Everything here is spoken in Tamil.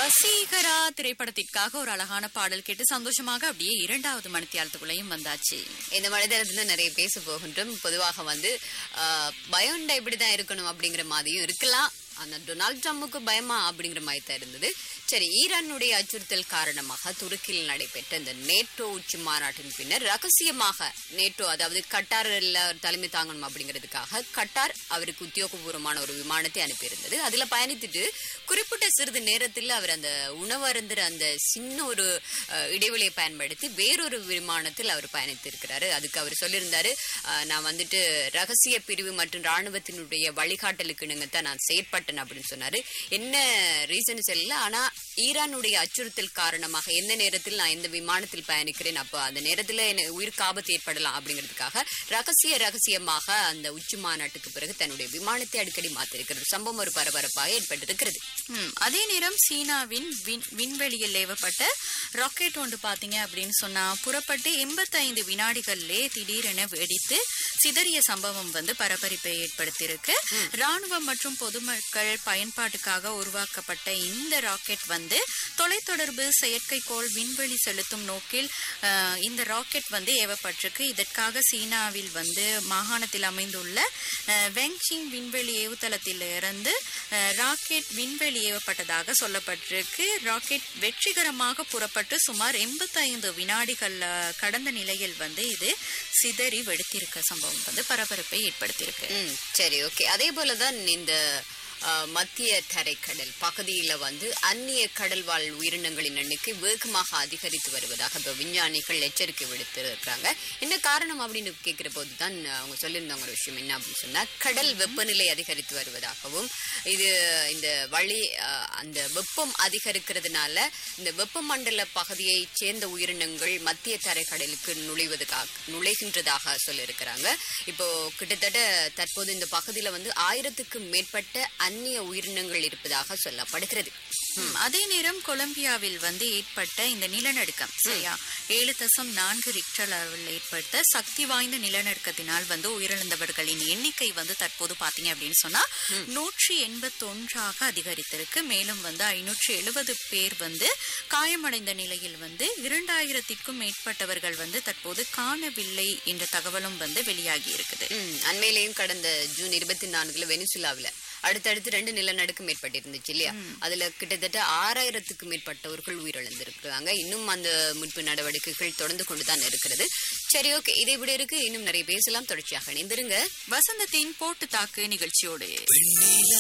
வசீகரா திரைப்படத்திற்காக ஒரு அழகான பாடல் கேட்டு சந்தோஷமாக அப்படியே இரண்டாவது மணித்தியாலத்துக்குள்ளேயும் வந்தாச்சு இந்த மனிதனத்துல நிறைய பேச போகின்றோம் பொதுவாக வந்து ஆஹ், பயம்டா இப்படிதான் இருக்கணும் அப்படிங்கிற மாதிரியும் இருக்கலாம் ஆனா டொனால்ட் ட்ரம்புக்கு பயமா அப்படிங்கிற மாதிரி தான் இருந்தது சரி ஈரானுடைய அச்சுறுத்தல் காரணமாக துருக்கியில் நடைபெற்ற இந்த நேட்டோ உச்சி மாநாட்டின் பின்னர் ரகசியமாக நேட்டோ அதாவது கட்டாரில் தலைமை தாங்கணும் அப்படிங்கிறதுக்காக கட்டார் அவருக்கு உத்தியோகபூர்வமான ஒரு விமானத்தை அனுப்பியிருந்தது அதுல பயணித்துட்டு குறிப்பிட்ட சிறிது நேரத்தில் அவர் அந்த உணவு அருந்துற அந்த சின்ன ஒரு அஹ், இடைவெளியை பயன்படுத்தி வேறொரு விமானத்தில் அவர் பயணித்திருக்கிறாரு அதுக்கு அவர் சொல்லியிருந்தாரு அஹ், நான் வந்துட்டு ரகசிய பிரிவு மற்றும் ராணுவத்தினுடைய வழிகாட்டலுக்கு இணங்கத்தான் நான் செயற்பட்டேன் அப்படின்னு சொன்னாரு என்ன ரீசன் சொல்லல ஆனா ஈரானுடைய அச்சுறுத்தல் காரணமாக எந்த நேரத்தில் நான் எந்த விமானத்தில் பயணிக்கிறேன் அப்போ அந்த நேரத்தில் எனக்கு உயிருக்கு ஆபத்து ஏற்படலாம் அப்படிங்கிறதுக்காக ரகசிய ரகசியமாக அந்த உச்சி மாநாட்டுக்கு பிறகு தன்னுடைய விமானத்தை அடிக்கடி மாத்திருக்கிறது சம்பவம் ஒரு பரபரப்பாக ஏற்பட்டிருக்கிறது ம், அதே நேரம் சீனாவின் விண் விண்வெளியில் ஏவப்பட்ட ராக்கெட் ஒன்று பாத்தீங்க அப்படின்னு சொன்னா புறப்பட்டு எண்பத்தைந்து வினாடிகளிலே திடீரென வெடித்து சிதறிய சம்பவம் வந்து பரபரப்பை ஏற்படுத்தியிருக்கு ராணுவம் மற்றும் பொதுமக்கள் பயன்பாட்டுக்காக உருவாக்கப்பட்ட இந்த ராக்கெட் வந்து தொலைத்தொடர்பு செயற்கைக்கோள் விண்வெளி செலுத்தும் நோக்கில் அஹ், இந்த ராக்கெட் வந்து ஏவப்பட்டிருக்கு இதற்காக சீனாவில் வந்து மாகாணத்தில் அமைந்துள்ள அஹ், வெங்ஷிங் விண்வெளி ஏவுதளத்திலிருந்து அஹ், ராக்கெட் விண்வெளி ஏவப்பட்டதாக சொல்லப்பட்டிருக்கு ராக்கெட் வெற்றிகரமாக புறப்பட்டு சுமார் எண்பத்தைந்து வினாடிகள் அஹ், கடந்த நிலையில் வந்து இது சிதறி வெடித்திருக்க சம்பவம் வந்து பரபரப்பை ஏற்படுத்தியிருக்கு ம் சரி ஓகே அதே போலதான் இந்த அஹ், மத்திய தரைக்கடல் பகுதியில வந்து அந்நிய கடல் வாழ் உயிரினங்களின் எண்ணிக்கை வேகமாக அதிகரித்து வருவதாக இப்ப விஞ்ஞானிகள் எச்சரிக்கை விடுத்திருக்கிறாங்க என்ன காரணம் அப்படின்னு கேட்கிற போது தான் அவங்க சொல்லியிருந்தாங்க ஒரு விஷயம் என்ன அப்படின்னு சொன்னா கடல் வெப்பநிலை அதிகரித்து வருவதாகவும் இது இந்த வழி அஹ், அந்த வெப்பம் அதிகரிக்கிறதுனால இந்த வெப்பமண்டல பகுதியை சேர்ந்த உயிரினங்கள் மத்திய தரைக்கடலுக்கு நுழைவதற்காக நுழைகின்றதாக சொல்லியிருக்கிறாங்க இப்போ கிட்டத்தட்ட தற்போது இந்த பகுதியில வந்து ஆயிரத்துக்கு மேற்பட்ட அந்நிய உயிரினங்கள் இருப்பதாக சொல்லப்படுகிறது ம், அதே நேரம் கொலம்பியாவில் வந்து ஏற்பட்ட இந்த நிலநடுக்கம் சரியா ஏழு தசம் நான்கு ரிக்டர் அளவில் ஏற்பட்ட சக்தி வாய்ந்த நிலநடுக்கத்தினால் வந்து உயிரிழந்தவர்களின் எண்ணிக்கை வந்து தற்போது பாத்தீங்க அப்படின்னு சொன்னா நூற்றி எண்பத்தி ஒன்றாக அதிகரித்திருக்கு மேலும் வந்து ஐநூற்றி எழுபது பேர் வந்து காயமடைந்த நிலையில் வந்து இரண்டாயிரத்திற்கும் மேற்பட்டவர்கள் வந்து தற்போது காணவில்லை என்ற தகவலும் வந்து வெளியாகி இருக்குது ம், அண்மையிலேயும் கடந்த ஜூன் இருபத்தி நான்குல வெனிசுலாவில அடுத்தடுத்து ரெண்டு நிலநடுக்கம் ஏற்பட்டிருந்துச்சு இல்லையா அதுல கிட்டத்தட்ட ஆறாயிரத்துக்கு மேற்பட்டவர்கள் உயிரிழந்திருக்கிறாங்க இன்னும் அந்த மீட்பு நடவடிக்கைகள் தொடர்ந்து கொண்டுதான் இருக்கிறது சரி ஓகே இதை விட இருக்கு இன்னும் நிறைய பேசலாம் தொடர்ச்சியாக இணைந்திருங்க வசந்தத்தின் போட்டு தாக்கு நிகழ்ச்சியோடு வெண்ணிலா